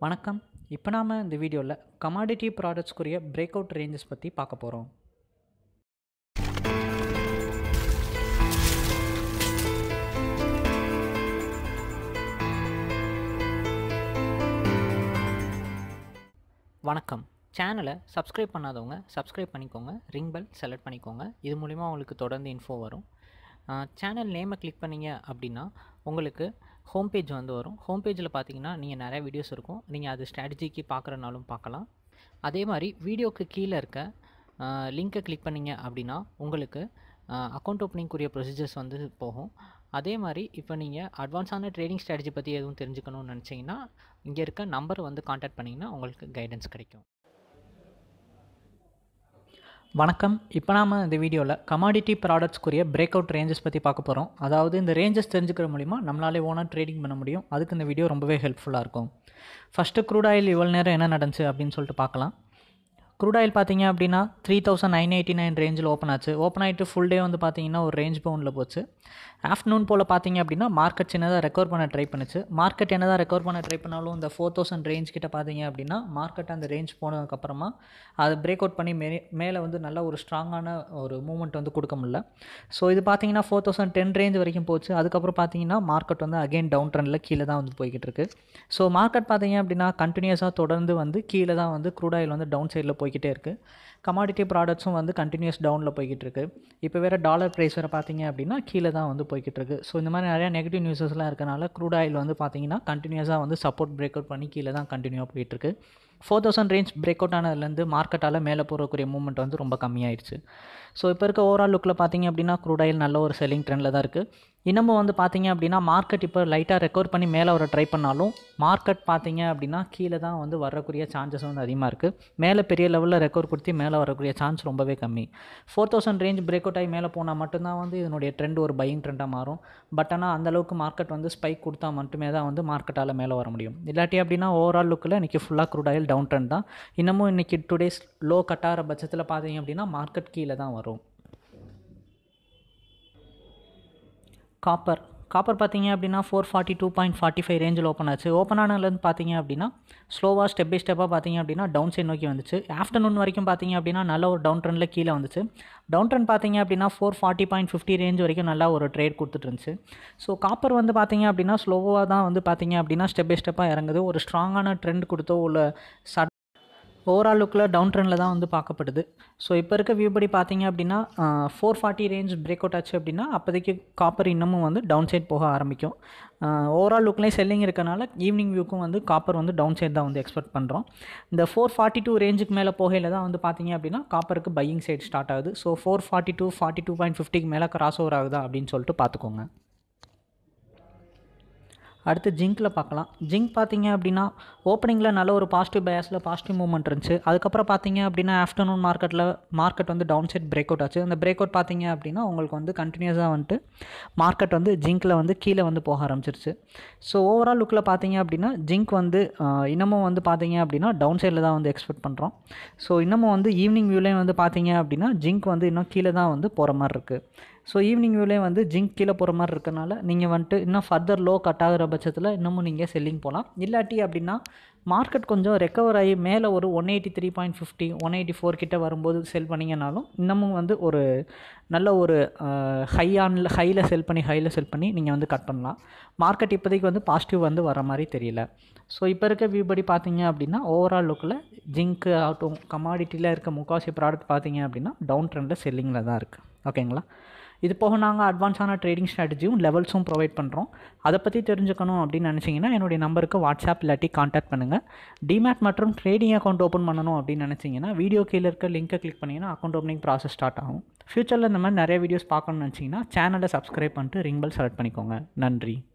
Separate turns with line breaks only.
வணக்கம் இப்போ நாம் இந்த வீடியோவில் கமாடிட்டி ப்ராடக்ட்ஸ்க்குரிய பிரேக் அவுட் ரேஞ்சஸ் பற்றி பார்க்க போகிறோம் வணக்கம் சேனலை சப்ஸ்கிரைப் பண்ணாதவங்க சப்ஸ்கிரைப் பண்ணிக்கோங்க ரிங் பெல் செலக்ட் பண்ணிக்கோங்க இது மூலிமா உங்களுக்கு தொடர்ந்து இன்ஃபோ வரும் சேனல் நேமை கிளிக் பண்ணீங்க அப்படின்னா உங்களுக்கு ஹோம் பேஜ் வந்து வரும் ஹோம் பேஜில் பார்த்தீங்கன்னா நீங்கள் நிறைய வீடியோஸ் இருக்கும் நீங்கள் அது ஸ்ட்ராட்டஜிக்கு பார்க்குறனாலும் பார்க்கலாம் அதே மாதிரி வீடியோக்கு கீழே இருக்க லிங்க்கை கிளிக் பண்ணீங்க அப்படின்னா உங்களுக்கு அக்கௌண்ட் ஓப்பனிங்குரிய ப்ரொசீஜர்ஸ் வந்து போகும் அதே மாதிரி இப்போ நீங்கள் அட்வான்ஸான ட்ரேடிங் ஸ்ட்ராட்டஜி பற்றி எதுவும் தெரிஞ்சுக்கணும்னு நினச்சிங்கன்னா இங்கே இருக்க நம்பர் வந்து காண்டாக்ட் பண்ணிங்கன்னா உங்களுக்கு கைடன்ஸ் கிடைக்கும் வணக்கம் இப்போ நாம் இந்த வீடியோவில் கமாடிட்டி ப்ராடக்ட்ஸ்க்குரிய பிரேக் அவுட் ரேஞ்சஸ் பற்றி பார்க்க போகிறோம் அதாவது இந்த ரேஞ்சஸ் தெரிஞ்சுக்கிற மூலிமா நம்மளாலே ஓனாக ட்ரேடிங் பண்ண முடியும் அதுக்கு இந்த வீடியோ ரொம்பவே ஹெல்ப்ஃபுல்லாக இருக்கும் ஃபஸ்ட்டு க்ரூட் ஆயில் இவ்வளோ நேரம் என்ன நடந்துச்சு அப்படின்னு சொல்லிட்டு பார்க்கலாம் க்ரூட் ஆயில் பார்த்தீங்க அப்படின்னா three thousand nine eighty nine ரேஞ்சில் ஓப்பன் ஆச்சு ஓப்பன் ஆகிட்டு ஃபுல் டே வந்து பார்த்தீங்கன்னா ஒரு ரேஞ்ச் பவுண்டில் போச்சு ஆஃப்டர்நூன் போல் பார்த்தீங்க அப்படின்னா மார்க்கெட் சின்னதாக ரெக்கவர் பண்ண ட்ரை பண்ணுச்சு மார்க்கெட் என்னதான் ரெக்கவர் பண்ண ட்ரை பண்ணாலும் இந்த ஃபோர் தௌசண்ட் ரேஞ்ச் கிட்ட பார்த்தீங்க அப்படின்னா மார்க்கெட் அந்த ரேஞ்ச் போனதுக்கப்புறமா அதை பிரேக் அவுட் பண்ணி மே மேலே வந்து நல்ல ஒரு ஸ்ட்ராங்கான ஒரு மூமெண்ட் வந்து கொடுக்க முடியல ஸோ இது பார்த்தீங்கன்னா ஃபோர் தௌசண்ட் டென் ரேஞ்ச் வரைக்கும் போச்சு அதுக்கப்புறம் பார்த்தீங்கன்னா மார்க்கெட் வந்து அகைன் டவுன் ட்ரெண்டில் கீழே தான் வந்து போய்கிட்டு இருக்கு ஸோ மார்க்கெட் பார்த்தீங்க அப்படின்னா கண்டினியூஸாக தொடர்ந்து வந்து கீழே தான் வந்து க்ரூட் ஆயில் வந்து டவுன் சைடில் போய்கிட்டே இருக்குது கமாடிட்டி ப்ராடக்ட்ஸும் வந்து கண்டினியூஸ் டவுனில் போய்கிட்டு இருக்கு இப்போ வேறு டாலர் ப்ரைஸ் வேறு பார்த்தீங்க அப்படின்னா கீழே தான் வந்து போய்கிட்டு இருக்கு ஸோ இந்த மாதிரி நிறையா நெகட்டிவ் நியூஸஸ்லாம் இருக்கனால க்ரூட் ஆயில் வந்து பார்த்தீங்கன்னா கண்டினியூஸாக வந்து சப்போர்ட் பிரேக் அவுட் பண்ணி கீழே தான் கண்டினியூவாக போயிட்டு இருக்கு four thousand range break out ஆனதுலேருந்து மார்க்கெட்டால் மேலே போகிறக்கூடிய மூவ்மெண்ட் வந்து ரொம்ப கம்மியாயிடுச்சு ஸோ இப்போ இருக்க ஓவரால் லுக்கில் பார்த்தீங்க அப்படின்னா க்ரூட் ஆயில் நல்ல ஒரு செல்லிங் ட்ரெண்டில் தான் இருக்குது இன்னமும் வந்து பார்த்தீங்க அப்படின்னா மார்க்கெட் இப்போ லைட்டாக ரெக்கவர் பண்ணி மேலே வர ட்ரை பண்ணாலும் மார்க்கெட் பார்த்தீங்க அப்படின்னா கீழே தான் வந்து வரக்கூடிய சான்சஸ் வந்து அதிகமாக இருக்குது மேலே பெரிய லெவலில் ரெக்கவர் கொடுத்து மேலே வரக்கூடிய சான்ஸ் ரொம்பவே கம்மி four thousand range break out ஆகி மேலே போனால் மட்டும்தான் வந்து இதனுடைய ட்ரெண்ட் ஒரு பையிங் ட்ரெண்டாக மாறும் பட் ஆனால் அந்தளவுக்கு மார்க்கெட் வந்து ஸ்பைக் கொடுத்தா மட்டுமே தான் வந்து மார்க்கெட்டால் மேலே வர முடியும் இல்லாட்டி அப்படின்னா ஓவரால் லுக்கில் இன்றைக்கி ஃபுல்லாக க்ரூட் ஆயில் டவுன் ட்ரெண்ட் தான் இன்னமும் இன்றைக்கி டூ டேஸ் லோ கட்டாகிற பட்சத்தில் பார்த்தீங்க அப்படின்னா மார்க்கெட் கீழே தான் வரும் காப்பர் காப்பர் பார்த்தீங்க அப்படின்னா four forty two point forty five ரேஞ்சில் ஓப்பன் ஆச்சு ஓப்பன் ஆனதுலேருந்து பார்த்தீங்க அப்படின்னா ஸ்லோவாக ஸ்டெப் பை ஸ்டெப்பாக பார்த்தீங்க அப்படின்னா டவுன் சைட் நோக்கி வந்துச்சு ஆஃப்டர்நூன் வரைக்கும் பார்த்தீங்க அப்படின்னா நல்ல ஒரு டவுன் ட்ரெண்டில் கீழே வந்துச்சு டவுன் ட்ரெண்ட் பார்த்தீங்க அப்படின்னா four forty point fifty range வரைக்கும் நல்லா ஒரு ட்ரேட் கொடுத்துட்டு இருந்துச்சு ஸோ காப்பர் வந்து பார்த்தீங்க அப்படின்னா ஸ்லோவாக தான் வந்து பார்த்தீங்க அப்படின்னா ஸ்டெப் பை ஸ்டெப்பாக இறங்குது ஒரு ஸ்ட்ராங்கான ட்ரெண்ட் கொடுத்தோ உள்ள சட் ஓவரால் லுக்கில் டவுன் ட்ரெண்டில் தான் வந்து பார்க்கப்படுது ஸோ இப்போ இருக்க வியூ படி பார்த்தீங்க அப்படின்னா four forty range break out ஆச்சு அப்படின்னா அப்போதைக்கு காப்பர் இன்னமும் வந்து டவுன் சைட் போக ஆரம்பிக்கும் ஓவரால் லுக்லேயும் செல்லிங் இருக்கனால ஈவினிங் வியூக்கும் வந்து காப்பர் வந்து டவுன் சைட் தான் வந்து எக்ஸ்பெக்ட் பண்ணுறோம் இந்த ஃபோர் ஃபார்ட்டி டூ ரேஞ்சுக்கு மேலே போகையில் தான் வந்து பார்த்தீங்க அப்படின்னா காப்பருக்கு பையிங் சைட் ஸ்டார்ட் ஆகுது so four forty two forty two point ஃபிஃப்டிக்கு மேலே கிராஸ் ஓவர் ஆகுதா அப்படின்னு சொல்லிட்டு பார்த்துக்கோங்க அடுத்து ஜிங்க்கில் பார்க்கலாம் ஜிங்க் பார்த்தீங்க அப்படின்னா ஓப்பனிங்கில் நல்ல ஒரு பாசிட்டிவ் பயாஸில் பாசிட்டிவ் மூவ்மெண்ட் இருந்துச்சு அதுக்கப்புறம் பார்த்தீங்க அப்படின்னா ஆஃப்டர்நூன் மார்க்கெட்டில் மார்க்கெட் வந்து டவுன் சைட் பிரேக் அவுட் ஆச்சு அந்த பிரேக் அவுட் பார்த்தீங்க அப்படின்னா உங்களுக்கு வந்து கண்டினியூஸாக வந்துட்டு மார்க்கெட் வந்து ஜிங்க்கில் வந்து கீழே வந்து போக ஆரம்பிச்சிருச்சு ஸோ ஓவரால் லுக்கில் பார்த்தீங்க அப்படின்னா ஜிங்க் வந்து இன்னமும் வந்து பார்த்தீங்க அப்படின்னா டவுன் சைடில் தான் வந்து எக்ஸ்பெக்ட் பண்ணுறோம் ஸோ இன்னமும் வந்து ஈவினிங் வியூலேயும் வந்து பார்த்தீங்க அப்படின்னா ஜிங்க் வந்து இன்னும் கீழே தான் வந்து போகிற மாதிரி இருக்குது ஸோ ஈவினிங் வியூலேயே வந்து ஜிங்க் கீழே போகிற மாதிரி இருக்கனால நீங்கள் வந்துட்டு இன்னும் ஃபர்தர் லோ கட் ஆகிற பட்சத்தில் இன்னமும் நீங்கள் செல்லிங் போகலாம் இல்லாட்டி அப்படின்னா மார்க்கெட் கொஞ்சம் ரெக்கவர் ஆகி மேலே ஒரு one eighty three point fifty one eighty four கிட்ட வரும்போது செல் பண்ணிங்கனாலும் இன்னமும் வந்து ஒரு நல்ல ஒரு ஹை ஆனில் ஹையில் செல் பண்ணி ஹையில் செல் பண்ணி நீங்கள் வந்து கட் பண்ணலாம் மார்க்கெட் இப்போதைக்கு வந்து பாசிட்டிவ் வந்து வர மாதிரி தெரியல ஸோ இப்போ இருக்க வியூ படி பார்த்தீங்க அப்படின்னா ஓவரால் லுக்கில் ஜிங்க்கு ஆகட்டும் கமாடிட்டியில் இருக்க முக்காசி ப்ராடக்ட் பார்த்தீங்க அப்படின்னா டவுன் ட்ரெண்டில் செல்லிங்கில் தான் இருக்குது ஓகேங்களா இது போக நாங்கள் அட்வான்ஸான ட்ரேடிங் ஸ்ட்ராட்டஜியும் லெவல்ஸும் ப்ரொவைட் பண்ணுறோம் அதை பற்றி தெரிஞ்சுக்கணும் அப்படின்னு நினச்சிங்கன்னா என்னுடைய நம்பருக்கு வாட்ஸ்அப் இல்லாட்டி காண்டாக்ட் பண்ணுங்கள் டிமேட் மற்றும் ட்ரேடிங் அக்கௌண்ட் ஓப்பன் பண்ணணும் அப்படின்னு நினச்சிங்கன்னா வீடியோ கீழே இருக்க லிங்க்கை கிளிக் பண்ணிங்கன்னா அக்கௌண்ட் ஓப்பனிங் ப்ராசஸ் ஸ்டார்ட் ஆகும் ஃப்யூச்சரில் இந்த மாதிரி நிறைய வீடியோஸ் பார்க்கணும்னு நினச்சிங்கன்னா சேனலை சப்ஸ்கிரைப் பண்ணிட்டு ரிங் பெல் செலக்ட் பண்ணிக்கோங்க நன்றி